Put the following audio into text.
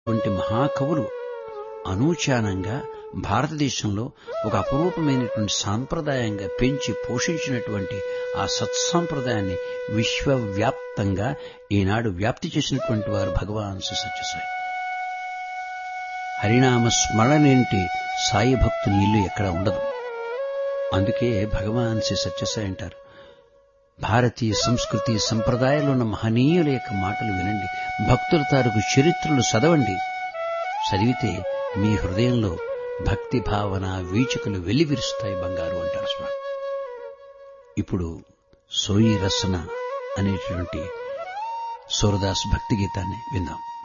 వంటి మహాకవులు అనూచానంగా భారతదేశంలో ఒక అపురూపమైనటువంటి సాంప్రదాయంగా పెంచి పోషించినటువంటి ఆ సత్సాంప్రదాయాన్ని విశ్వవ్యాప్తంగా ఈనాడు వ్యాప్తి చేసినటువంటి వారు భగవాన్ శ్రీ సత్యసాయి హరినామ స్మరణేంటి సాయి భక్తుని ఇల్లు ఎక్కడ ఉండదు అందుకే భగవాన్ శ్రీ సత్యసాయి అంటారు భారతీయ సంస్కృతి సంప్రదాయాలు ఉన్న మహనీయుల యొక్క మాటలు వినండి భక్తుల తాలూకు చరిత్రలు చదవండి చదివితే మీ హృదయంలో భక్తి భావన వీచికలు వెల్లివిరుస్తాయి బంగారు అంటారు స్వామి ఇప్పుడు సోయి రసన అనేటువంటి సూరదాస్ భక్తి గీతాన్ని విందాం